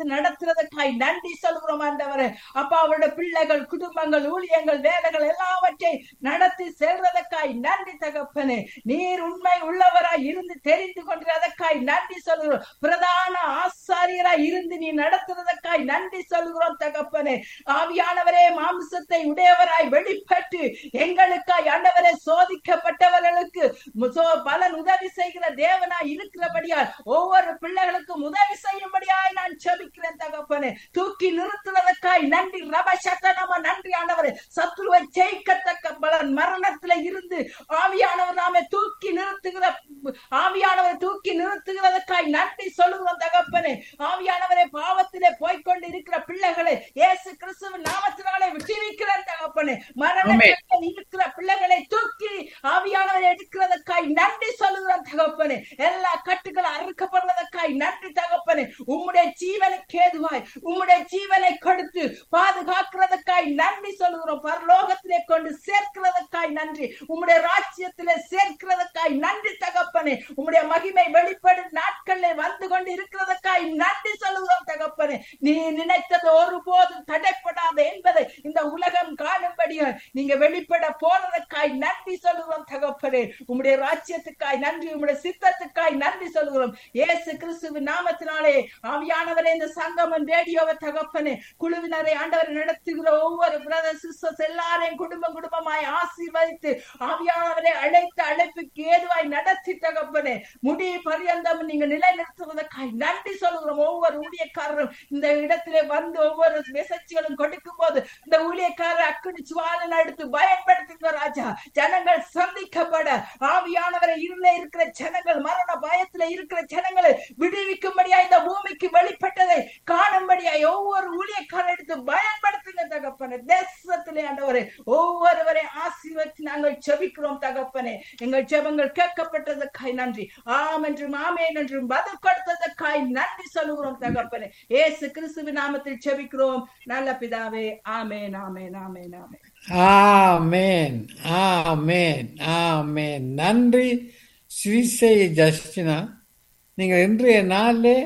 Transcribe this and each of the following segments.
நடத்துறதுக்காய் நன்றி சொல்கிறோம் ஆண்டவரே அப்பா அவருடைய பிள்ளைகள் குடும்பங்கள் ஊழியங்கள் வேலைகள் எல்லாவற்றை நடத்தி செல்றதற்காய் நன்றி தகப்பனே நீர் உண்மை உள்ளவராய் இருந்து தெரிந்து கொண்டதற்காய் நன்றி சொல்கிறோம் பிரதான ஆசாரியராய் இருந்து நீ நடத்துறதற்காய் நன்றி சொல்கிறோம் தகப்பனே ஆவியானவரே மாம்சத்தை உடையவராய் வெளிப்பட்டு எங்களுக்காய் ஆண்டவரே சோதிக்கப்பட்டவர்களுக்கு சோ- பலன் உதவி செய்கிற தேவனாய் இருக்கிறபடியால் ஒவ்வொரு பிள்ளைகளுக்கும் உதவி செய்யும்படியாய் நான் செபிக்கிறேன் தகப்பனே தூக்கி நிறுத்துவதற்காய் நன்றி ரபசத்த நம்ம நன்றி ஆண்டவரே சத்ருவை ஜெயிக்கத்தக்க பலன் மரணத்தில இருந்து ஆவியானவர் நாம தூக்கி நிறுத்துகிற ஆவியானவரை தூக்கி நிறுத்துகிறதற்காய் நன்றி சொல்லுகிறோம் தகப்பனே ஆவியானவரை பாவத்திலே போய்க்கொண்டு இருக்கிற பிள்ளைகளை இயேசு கிறிஸ்துவின் நாமத்தினாலே விடுவிக்கிறேன் தகப்பனே மரணத்தில் இருக்கிற பிள்ளைகளை தூக்கி ஆவியானவரை எடுக்கிறதற்காய் நன்றி சொல்லுகிறோம் தகப்பனே எல்லா கட்டுகளும் அறுக்கப்படுவதற்காய் நன்றி தகப்பனே உம்முடைய ஜீவனுக்கு ஏதுவாய் உம்முடைய ஜீவனை கொடுத்து பாதுகாக்கிறதற்காய் நன்றி சொல்லுகிறோம் பரலோகத்திலே கொண்டு சேர்க்கிறதற்காய் நன்றி உம்முடைய ராஜ்யத்திலே சேர்க்கிறதற்காய் நன்றி தகப்பனே உம்முடைய மகிமை வெளிப்படும் நாட்களிலே வந்து கொண்டு இருக்கிறதற்காய் நன்றி சொல்லுகிறோம் தகப்பனே நீ நினைத்தது ஒருபோதும் தடைப்படாது என்பதை இந்த உலகம் காணும்படியா நீங்க வெளிப்பட போனதற்காய் நன்றி சொல்லுகிறோம் தகப்பனே உம்முடைய ராஜ்யத்துக்காய் நன்றி உம்முடைய சித்தத்துக்காய் நன்றி சொல்லுகிறோம் இயேசு கிறிஸ்துவின் நாமத்தினாலே ஆவியானவரே இந்த சங்கமம் ரேடியோவை தகப்பனே குழுவினரை ஆண்டவரை நடத்துகிற ஒவ்வொரு பிரதர் சிஸ்டர்ஸ் எல்லாரையும் குடும்பம் குடும்பமாய் ஆசீர்வதித்து ஆவியானவரை அழைத்த அழைப்புக்கு ஏதுவாய் நடத்தி தகப்பனே முடி பரியந்தம் நீங்க நிலைநிறுத்துவதற்காய் நன்றி சொல்லுகிறோம் ஒவ்வொரு ஊழியக்காரரும் இந்த இடத்திலே வந்து ஒவ்வொரு மெசேஜ்களும் கொடுக்கும் போது இந்த ஊழியக்காரர் அக்குனி சுவாலன் எடுத்து பயன்படுத்துங்க ராஜா ஜனங்கள் சந்திக்கப்பட ஆவியானவரை இருள இருக்கிற ஜனங்கள் மரண பயத்துல இருக்கிற ஜனங்களை விடுவிக்கும்படியா இந்த பூமிக்கு வெளிப்பட்டதை காணும்படியாய் ஒவ்வொரு ஊழியக்காரர் எடுத்து பயன்படுத்துங்க தகப்பனே தேசத்திலே ஆண்டவரே ஒவ்வொருவரை ஆசீர்வதித்து நாங்கள் செபிக்கிறோம் தகப்பனே எங்கள் ஜெபங்கள் கேட்கப்பட்டதற்காய் நன்றி ஆம் என்றும் ஆமேன் என்றும் பதில் கொடுத்ததற்காய் நன்றி சொல்லுகிறோம் தகப்பனே ஏசு கிறிஸ்துவின் நாமத்தில் செபிக்கிறோம் நல்ல பிதாவே ஆமேன் ஆமேன் ஆமேன் ஆமேன் ஆமேன் ஆமேன் ஆமேன் நன்றி ஸ்ரீசை ஜஸ்டினா நீங்கள் இன்றைய நாளிலே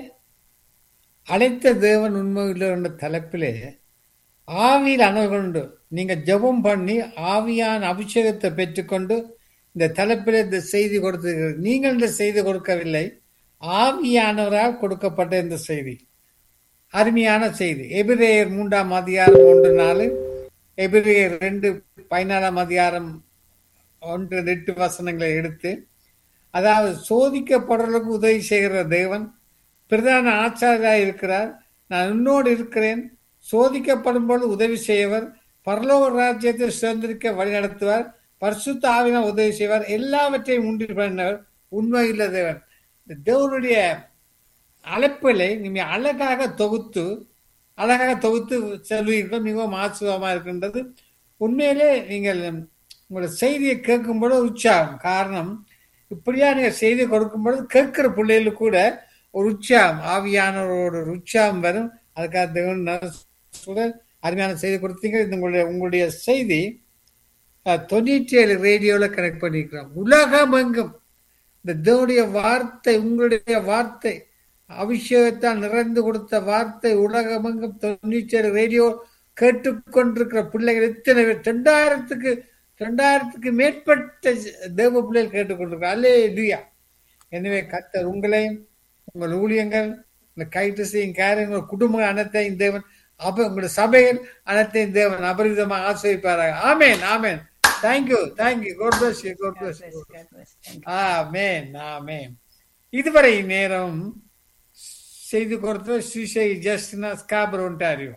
அழைத்த தேவன் உண்மையில் என்ற தலைப்பிலே ஆவியில் அணுகொண்டு நீங்கள் ஜெபம் பண்ணி ஆவியான அபிஷேகத்தை பெற்றுக்கொண்டு இந்த தலைப்பிலே இந்த செய்தி கொடுத்து நீங்கள் இந்த செய்தி கொடுக்கவில்லை ஆவியானவரால் கொடுக்கப்பட்ட இந்த செய்தி அருமையான செய்தி எபிரேயர் மூன்றாம் அதிகாரம் ஒன்று நாலு எபிரேயர் ரெண்டு பதினாலாம் அதிகாரம் ஒன்று எட்டு வசனங்களை எடுத்து அதாவது சோதிக்கப்படுறதுக்கு உதவி செய்கிற தேவன் பிரதான ஆச்சாரியாக இருக்கிறார் நான் உன்னோடு இருக்கிறேன் சோதிக்கப்படும் பொழுது உதவி செய்யவர் பரலோக ராஜ்யத்தை சுதந்திரிக்க வழிநடத்துவார் பரிசுத்த ஆவின உதவி செய்வார் எல்லாவற்றையும் உண்டு பண்ணவர் உண்மையுள்ள தேவன் இந்த தேவனுடைய அழைப்பிலை நீங்க அழகாக தொகுத்து அழகாக தொகுத்து செல்வீர்கள் மிகவும் ஆசுவமாக இருக்கின்றது உண்மையிலே நீங்கள் உங்களோட செய்தியை கேட்கும்போது உற்சாகம் காரணம் இப்படியா நீங்க செய்தி கொடுக்கும் பொழுது கேட்கிற பிள்ளைகளுக்கு கூட ஒரு உற்சாகம் ஆவியானவரோட ஒரு உற்சாகம் வரும் அதுக்காக தேவன் நல்ல சூழல் அருமையான செய்தி கொடுத்தீங்க இது உங்களுடைய உங்களுடைய செய்தி அஹ், தொண்ணூற்றி ஏழு ரேடியோவில் கனெக்ட் பண்ணிக்கிறோம் உலகம் எங்கும் இந்த தேவனுடைய வார்த்தை உங்களுடைய வார்த்தை அபிஷேகத்தால் நிறைந்து கொடுத்த வார்த்தை உலகமெங்கும் தொண்ணூற்றி ஏழு ரேடியோ கேட்டுக்கொண்டிருக்கிற பிள்ளைகள் எத்தனை பேர் ரெண்டாயிரத்துக்கு ரெண்டாயிரத்துக்கு மேற்பட்ட தேவ பிள்ளைகள் கேட்டுக்கொண்டிருக்கிறார் அல்லே லுயா எனவே கத்தர் உங்களையும் உங்கள் ஊழியங்கள் இந்த கைட்டு செய்யும் காரியங்கள் குடும்ப அனைத்தையும் தேவன் அப்ப உங்களுடைய சபைகள் அனைத்தையும் தேவன் அபரிதமாக ஆசிரிப்பாராக ஆமேன் ஆமேன் thank you thank you God bless you God bless God bless. Thank you. ஆமேன் ஆமேன் இதுவரை நேரம் செய்தி கொடுத்த ஸ்ரீசை ஜஸ்டினா ஸ்காபர் ஒன்டாரியோ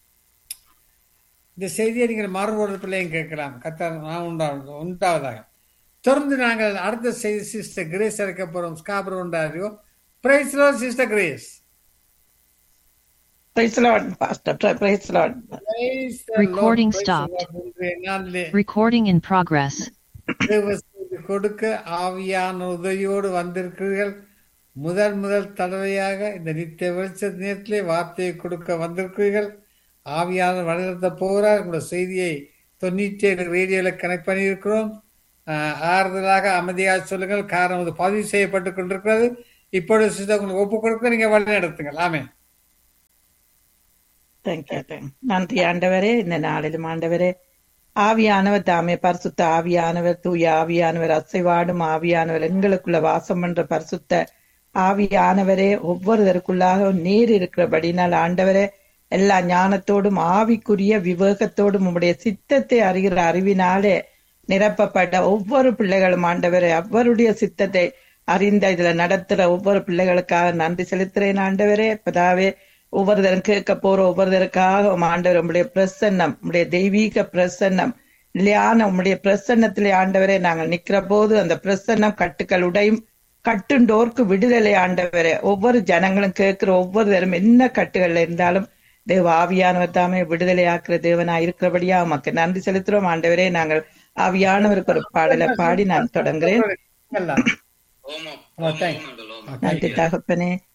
இந்த செய்தியை நீங்கள் மறுபொருட்களையும் கேட்கலாம் கத்த நான் உண்டாவது உண்டாவதாக தொடர்ந்து நாங்கள் அடுத்த செய்தி சிஸ்டர் கிரேஸ் இறக்க போறோம் Scarborough Ontario praise sister Grace Praise the Lord, Pastor. Praise the Lord. Praise the Lord, Recording praise the stopped. Lord. இன்றைய நாளிலே Recording in progress. தேவ செய்தி கொடுக்க ஆவியான உதவியோடு வந்திருக்கிறீர்கள் முதல் முதல் தடவையாக இந்த நித்திய வெளிச்ச நேரத்திலே வார்த்தையை கொடுக்க வந்திருக்கிறீர்கள் ஆவியான வழிநடத்த போகிறார் உங்களோட செய்தியை தொண்ணூற்றி ஏழு ரேடியோவில் கனெக்ட் பண்ணியிருக்கிறோம் ஆஹ், ஆறுதலாக அமைதியாக சொல்லுங்கள் காரணம் அது பதிவு செய்யப்பட்டு கொண்டிருக்கிறது இப்பொழுது சிஸ்டர் உங்களுக்கு ஒப்பு கொடுக்க நீங்க வழி நடத்துங்கள் ஆமே தேங்க்யூ நன்றி ஆண்டவரே இந்த நாளிலும் ஆண்டவரே ஆவியானவர் தாமே பரிசுத்த ஆவியானவர் தூய ஆவியானவர் அசைவாடும் ஆவியானவர் எங்களுக்குள்ள வாசம் பண்ற பரிசுத்த ஆவியானவரே ஒவ்வொருவருக்குள்ளாக நீர் இருக்கிறபடினால் ஆண்டவரே எல்லா ஞானத்தோடும் ஆவிக்குரிய விவேகத்தோடும் உம்முடைய சித்தத்தை அறிகிற அறிவினாலே நிரப்பப்பட்ட ஒவ்வொரு பிள்ளைகளும் ஆண்டவரே அவருடைய சித்தத்தை அறிந்த இதுல நடத்துற ஒவ்வொரு பிள்ளைகளுக்காக நன்றி செலுத்துறேன் ஆண்டவரே பதாவே ஒவ்வொருத்தரும் கேட்க போற ஒவ்வொருத்தருக்காக உம் ஆண்டவர் உம்முடைய பிரசன்னம் உம்முடைய தெய்வீக பிரசன்னம் இல்லையான உம்முடைய பிரசன்னத்திலே ஆண்டவரே நாங்கள் நிக்கிற போது அந்த பிரசன்னம் கட்டுக்கள் உடையும் கட்டுண்டோர்க்கு விடுதலை ஆண்டவரே ஒவ்வொரு ஜனங்களும் கேட்கிற ஒவ்வொருத்தரும் என்ன கட்டுகள்ல இருந்தாலும் தேவ ஆவியானவர் தாமே விடுதலை ஆக்குற தேவனா இருக்கிறபடியா உமக்கு நன்றி செலுத்துறோம் ஆண்டவரே நாங்கள் ஆவியானவருக்கு ஒரு பாடலை பாடி நான் தொடங்குறேன் எல்லாம் ஓமம் Oh, thank- ஓமங்கள் ஓமம் நன்றி தகப்பனே